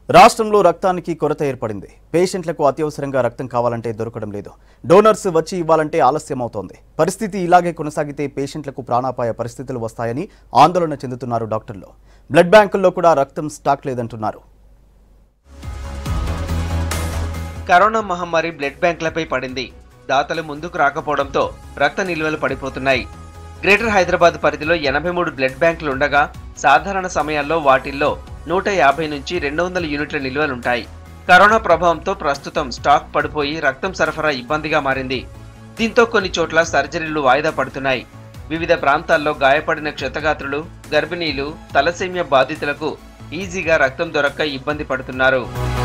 రాష్ట్రంలో రక్తానికి కొరత ఏర్పడింది పేషెంట్లకు అత్యవసరంగా రక్తం కావాలంటే దొరకడం లేదు డోనర్స్ వచ్చి ఇవ్వాలంటే ఆలస్యం అవుతోంది పరిస్థితి ఇలాగే కొనసాగితే పేషెంట్లకు ప్రాణాపాయ పరిస్థితులు వస్తాయని ఆందోళన చెందుతున్నారు డాక్టర్లు బ్లడ్ బ్యాంకుల్లో కూడా రక్తం స్టాక్ లేదంటున్నారు కరోనా మహమ్మారి బ్లడ్ బ్యాంకులపై పడింది దాతలు ముందుకు రాకపోవడంతో రక్త నిల్వలు పడిపోతున్నాయి గ్రేటర్ హైదరాబాద్ పరిధిలో ఎనభై మూడు బ్లడ్ బ్యాంకులు ఉండగా సాధారణ సమయాల్లో వాటిల్లో నూట యాభై నుంచి రెండు వందల యూనిట్ల నిల్వలుంటాయి కరోనా ప్రభావంతో ప్రస్తుతం స్టాక్ పడిపోయి రక్తం సరఫరా ఇబ్బందిగా మారింది దీంతో కొన్ని చోట్ల సర్జరీలు వాయిదా పడుతున్నాయి వివిధ ప్రాంతాల్లో గాయపడిన క్షతగాత్రులు గర్భిణీలు తలసేమియా బాధితులకు ఈజీగా రక్తం దొరక్క ఇబ్బంది పడుతున్నారు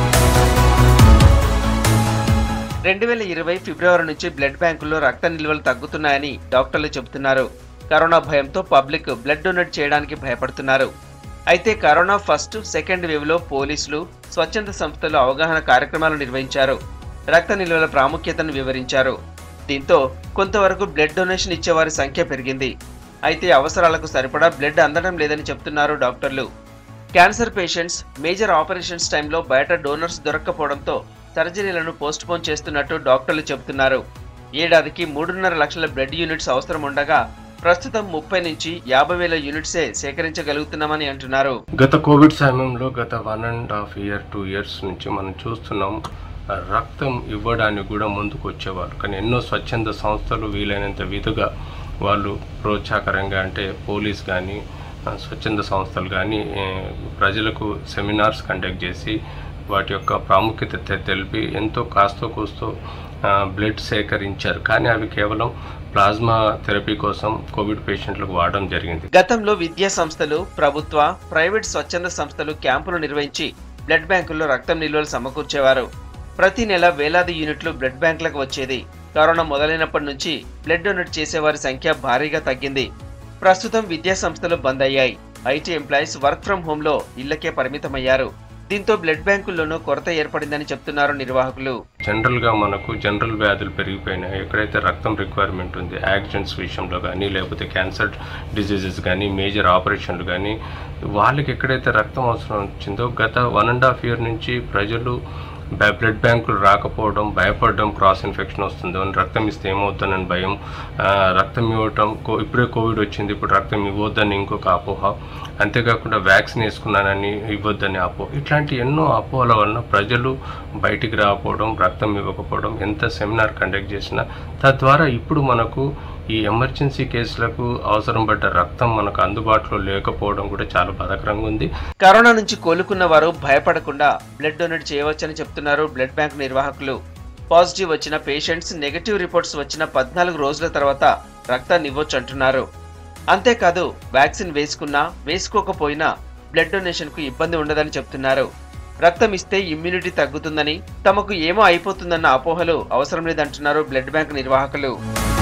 రెండు వేల ఇరవై ఫిబ్రవరి నుంచి బ్లడ్ బ్యాంకుల్లో రక్త నిల్వలు తగ్గుతున్నాయని డాక్టర్లు చెబుతున్నారు కరోనా భయంతో పబ్లిక్ బ్లడ్ డొనేట్ చేయడానికి భయపడుతున్నారు అయితే కరోనా ఫస్ట్ సెకండ్ వేవ్ లో పోలీసులు స్వచ్ఛంద సంస్థలు అవగాహన కార్యక్రమాలు నిర్వహించారు రక్త నిల్వల ప్రాముఖ్యతను వివరించారు దీంతో కొంతవరకు బ్లడ్ డొనేషన్ ఇచ్చేవారి సంఖ్య పెరిగింది అయితే అవసరాలకు సరిపడా బ్లడ్ అందడం లేదని చెప్తున్నారు డాక్టర్లు క్యాన్సర్ పేషెంట్స్ మేజర్ ఆపరేషన్స్ టైంలో బయట డోనర్స్ దొరక్కపోవడంతో సర్జరీలను పోస్ట్ పోన్ చేస్తున్నట్టు డాక్టర్లు చెబుతున్నారు ఏడాదికి మూడున్నర లక్షల బ్లడ్ యూనిట్స్ అవసరం ఉండగా ప్రస్తుతం ముప్పై నుంచి యాభై వేల యూనిట్సే సేకరించగలుగుతున్నామని అంటున్నారు గత కోవిడ్ సమయంలో గత one and half year two years నుంచి మనం చూస్తున్నాం ఆ, రక్తం ఇవ్వడానికి కూడా ముందుకు వచ్చేవారు కానీ ఎన్నో స్వచ్ఛంద సంస్థలు వీలైనంత విధంగా వాళ్ళు ప్రోత్సాహకరంగా అంటే పోలీస్ కానీ ఆ, స్వచ్ఛంద సంస్థలు కానీ ఏ, ప్రజలకు సెమినార్స్ కండక్ట్ చేసి వాటి యొక్క ప్రాముఖ్యత తె- తెలిపి ఎంతో కాస్తో కూస్తో ఆ, బ్లడ్ సేకరించారు కానీ అవి కేవలం ప్లాస్మా థెరపీ కోసం కోవిడ్ పేషెంట్లకు వాడడం జరిగింది గతంలో విద్యా సంస్థలు ప్రభుత్వ ప్రైవేట్ స్వచ్ఛంద సంస్థలు క్యాంపులు నిర్వహించి బ్లడ్ బ్యాంకుల్లో రక్తం నిల్వలు సమకూర్చేవారు ప్రతి నెల వేలాది యూనిట్లు బ్లడ్ బ్యాంకులకు వచ్చేది కరోనా మొదలైనప్పటి నుంచి బ్లడ్ డొనేట్ చేసేవారి సంఖ్య భారీగా తగ్గింది ప్రస్తుతం విద్యా సంస్థలు బంద్ అయ్యాయి IT employees work from home లో ఇళ్లకే పరిమితమయ్యారు దీంతో బ్లడ్ బ్యాంకుల్లోనూ కొరత ఏర్పడిందని చెప్తున్నారు నిర్వాహకులు జనరల్గా మనకు జనరల్ వ్యాధులు పెరిగిపోయినాయి ఎక్కడైతే రక్తం రిక్వైర్మెంట్ ఉంది యాక్సిడెంట్స్ విషయంలో కానీ లేకపోతే క్యాన్సర్ డిసీజెస్ కానీ మేజర్ ఆపరేషన్లు కానీ వాళ్ళకి ఎక్కడైతే రక్తం అవసరం వచ్చిందో గత వన్ అండ్ హాఫ్ ఇయర్ నుంచి ప్రజలు బ్ల- బ్లడ్ బ్యాంకులు రాకపోవడం భయపడడం క్రాస్ ఇన్ఫెక్షన్ వస్తుంది అని రక్తం ఇస్తే ఏమవుతుందని భయం ఆ, రక్తం ఇవ్వటం కో ఇప్పుడే కోవిడ్ వచ్చింది ఇప్పుడు రక్తం ఇవ్వద్దని ఇంకొక అపోహ అంతేకాకుండా వ్యాక్సిన్ వేసుకున్నానని ఇవ్వద్దని అపోహ ఇట్లాంటి ఎన్నో అపోహల వలన ప్రజలు బయటికి రాకపోవడం రక్తం ఇవ్వకపోవడం ఎంత సెమినార్ కండక్ట్ చేసినా తద్వారా ఇప్పుడు మనకు ఈ ఎమర్జెన్సీ కేసులకు అవసరం పడ్డ రక్తం మనకు అందుబాటులో లేకపోవడం కూడా చాలా బాధాకరంగా ఉంది కరోనా నుంచి కోలుకున్న వారు భయపడకుండా బ్లడ్ డొనేట్ చేయవచ్చని చెప్తున్నారు బ్లడ్ బ్యాంక్ నిర్వాహకులు పాజిటివ్ వచ్చిన పేషెంట్స్ నెగటివ్ రిపోర్ట్స్ వచ్చిన పద్నాలుగు రోజుల తర్వాత రక్తాన్ని ఇవ్వొచ్చు అంటున్నారు అంతేకాదు వ్యాక్సిన్ వేసుకున్నా వేసుకోకపోయినా బ్లడ్ డొనేషన్ కు ఇబ్బంది ఉండదని చెప్తున్నారు రక్తం ఇస్తే ఇమ్యూనిటీ తగ్గుతుందని తమకు ఏమో అయిపోతుందన్న అపోహలు అవసరం లేదంటున్నారు బ్లడ్ బ్యాంక్ నిర్వాహకులు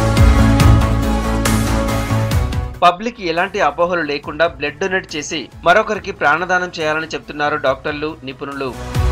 పబ్లిక్ ఎలాంటి అపోహలు లేకుండా బ్లడ్ డొనేట్ చేసి మరొకరికి ప్రాణదానం చేయాలని చెప్తున్నారు డాక్టర్లు నిపుణులు